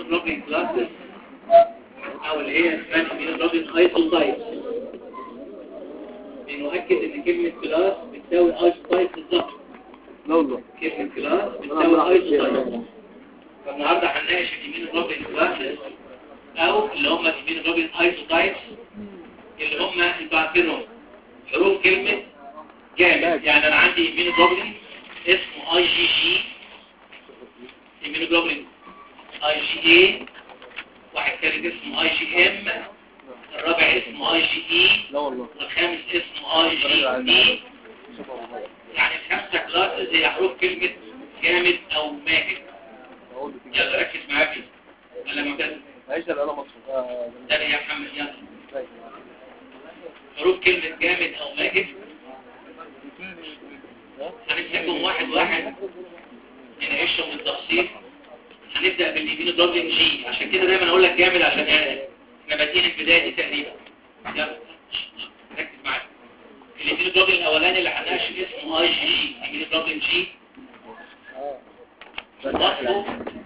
immunoglobulin classes او اللي هي اسمها immunoglobulin isotypes بنؤكد ان كلمة كلاس بتساوي isotype بالظبط لا والله كلمة كلاس بتساوي isotype فالنهاردة هنناقش الاميونوجلوبولين كلاسز او اللي هم الاميونوجلوبولين ايزوتايبس اللي هم انتوا عارفينهم حروف كلمة جامد يعني انا عندي اميونوجلوبولين اسمه اي جي جي اميونوجلوبولين اي جي اي واحد ثالث اسمه اي جي ام الرابع اسمه اي جي اي لا والله والخامس اسمه اي جي دي يعني الخمسة كلاسز هي حروف كلمة جامد او ماجد يلا ركز معايا فيه ولا معتز عيش الألم مصر ده يا محمد يلا حروف كلمة جامد او ماجد هنمسكهم واحد واحد نناقشهم بالتفصيل هنبدأ بالإيمينو دوبلين جي عشان كده دايما اقول لك جامد عشان يعني احنا بادئين البداية دي تقريبا يلا ركز معايا الإيمينو دوبلين الاولاني اللي هنناقش اسمه اي جي جي إيمينو دوبلين جي وصفه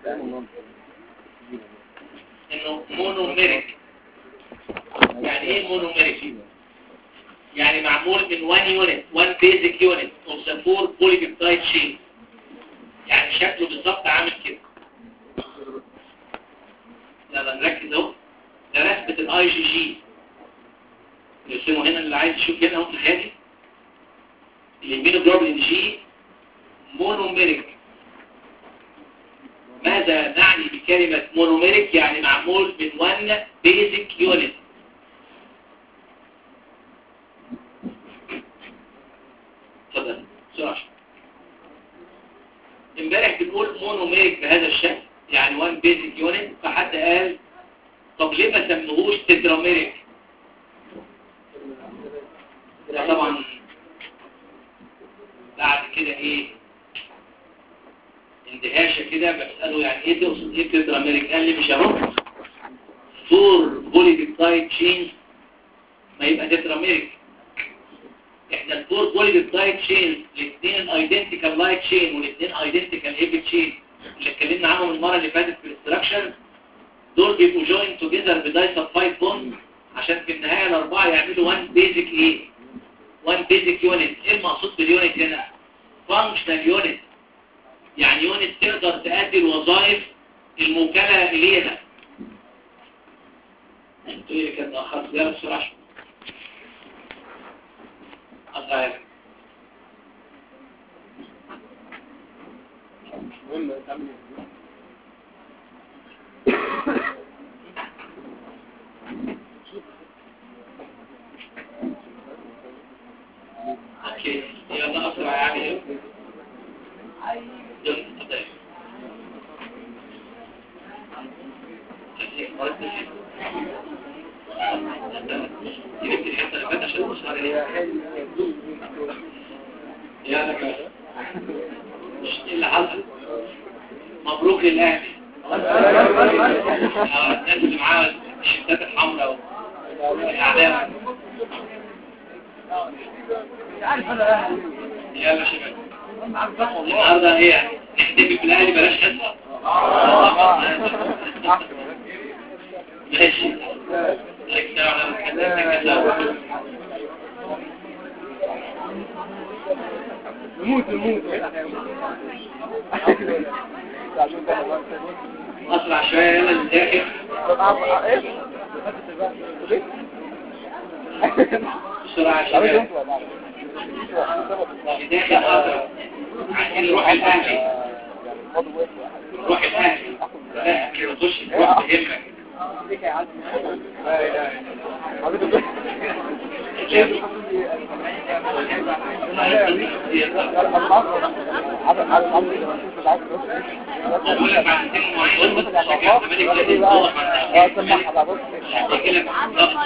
انه مونوميريك يعني ايه مونوميريك يعني معمول من 1 يونت 1 بيزك يونت اوف ذا فور بوليبيبتايد تشين يعني شكله بالظبط عامل كده يلا نركز اهو ده رسمه الاي جي جي نرسمه هنا اللي عايز يشوف هنا اهو في الهادي الامينوجلوبولين جي مونوميريك ماذا نعني بكلمة مونوميريك يعني معمول من 1 بيزك يونت اتفضل بسرعة امبارح بنقول مونوميريك بهذا الشكل يعني 1 بيزك يونت فحد قال طب ليه ما سموهوش تتراميريك ده طبعا بعد كده ايه اندهاشة كده بسأله يعني ايه تقصد ايه تتراميريك قال لي مش اهو فور بوليبيبتايد تشينز ما يبقى تتراميريك احنا الفور بوليبيبتايد تشينز الاثنين ايدنتيكال لايت تشين والاثنين ايدنتيكال هيفي تشين اللي اتكلمنا عنهم المره اللي فاتت في الاستراكشر دول بيبقوا جوين توجذر بداي سبفايد بوند عشان في النهايه الاربعه يعملوا 1 بيزك ايه 1 بيزك يونت ايه المقصود باليونت هنا فانكشنال يونت يعني يونت تقدر تأدي الوظائف الموكلة إليها انتوا ايه كده اخرت ده بسرعة شوية أصغير المهم تعمل اوكي يلا اسرع يعني يلا اتفضل جبت الحته اللي فاتت عشان تبص عليها يا لك ايه اللي حصل مبروك للاهلي آه، الناس اللي معاها الشتات الحمراء والاعلام يلا شباب النهارده ايه يعني نحتفل بالاهلي بلاش حصه ماشي لك ساعه لو اتكلمنا كده نموت نموت اسرع شويه يلا نذاكر بسرعه يا شباب بدايه الأسرع. عايزين نروح الاهلي نروح الاهلي لا كده خش نروح بهمك بقول لك بعد سن معين بص شجاع الزمالك لازم تقف عند الزمالك يجي لك ضغط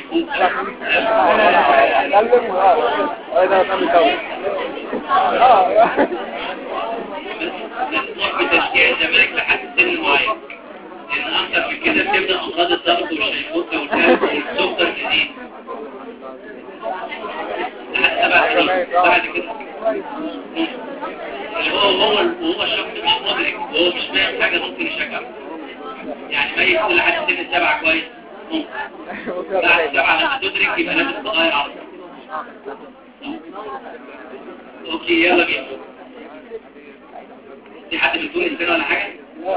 تروح بتشجيع الزمالك لحد سن معين لان اكتر من كده بتبدا امراض الضغط والشيخوخه والكلام والسكر تزيد لحد سبع سنين بعد كده اللي هو هو وهو الشخص مش مدرك وهو مش فاهم حاجه ممكن يشجع يعني ميت كل لحد سن السبعة كويس ممكن بعد السبعة لما تدرك يبقى لازم تغير على طول اوكي يلا بينا في حد من تونس هنا ولا حاجة؟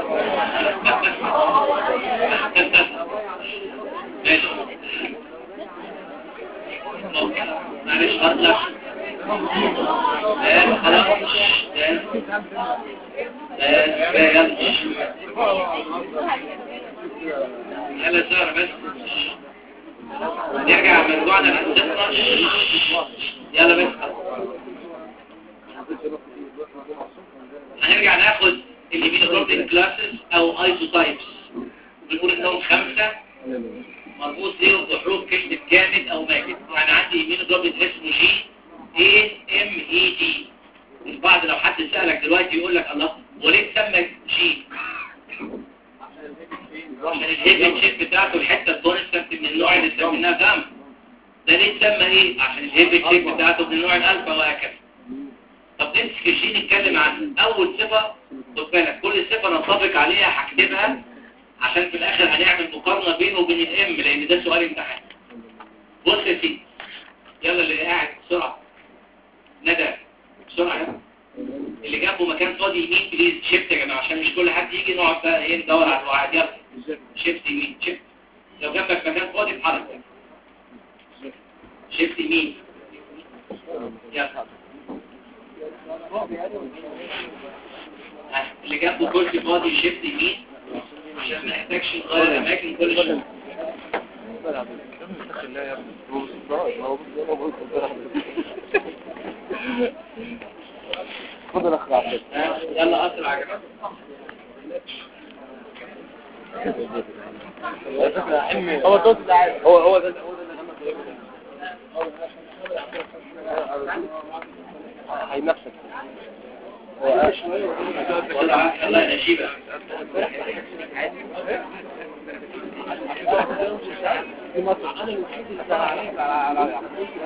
ماشي اوكي معلش هطلع بس خلاص بس بس يلا يلا سارة بس نرجع مرجوعنا لحدثنا يلا بس هنرجع ناخد الهيمينوجلوبين كلاسز او ايزوتايبس بنقول انهم خمسة مربوط ليهم بحروف كلمة جامد او ماجد يعني عندي هيمينوجلوبين اسمه جي اي ام اي دي البعض لو حد سألك دلوقتي يقول لك الله وليه تسمى جي عشان الهيفي تشيب بتاعته الحته الكونستنت من النوع اللي سميناه جام ده ليه تسمى ايه عشان الهيفي تشيب بتاعته من النوع الالفا وهكذا طب نمسك الجين نتكلم عن اول صفه خد بالك كل صفه نتفق عليها هكتبها عشان في الاخر هنعمل مقارنه بينه وبين الام لان ده سؤال امتحان بص يا سيدي يلا اللي قاعد بسرعه ندى بسرعه يلا اللي جنبه مكان فاضي يمين بليز شيفت يا جماعه عشان مش كل حد يجي نقعد بقى ايه ندور على الواحد يلا شيفت يمين شيفت لو جنبك مكان فاضي اتحرك شيفت يمين يلا ها، اللي جنبه كرسي فاضي شيفت يمين عشان ما نحتاجش نغير اماكن كل شويه خد الاخ عبد ها، يلا اسرع يا جماعه هو ده اللي عايز هو هو ده هو ده اللي انا هينفسك هو بسرعه يلا يا نشيبه في مصر انا الوحيد اللي سأل عليك على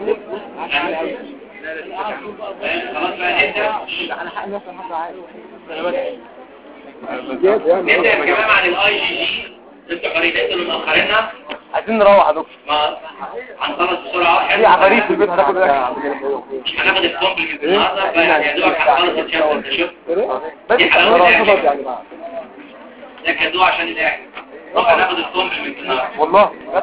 خلاص بقى نبدا انا حق نفسي حق عادي نبدا يا جماعه عن الاي جي جي انتوا قريتين اللي مأخرينها عايزين نروح يا دكتور ما هنخلص بسرعه في عفاريت في البيت هتاكل مش هناخد الكومبلمنت النهارده فيعني يا دوبك هنخلص الشابتر انت شوف بس دي حلاوة يعني يعني. ده كدوه عشان الاهل نروح هناخد الكومبلمنت النهارده والله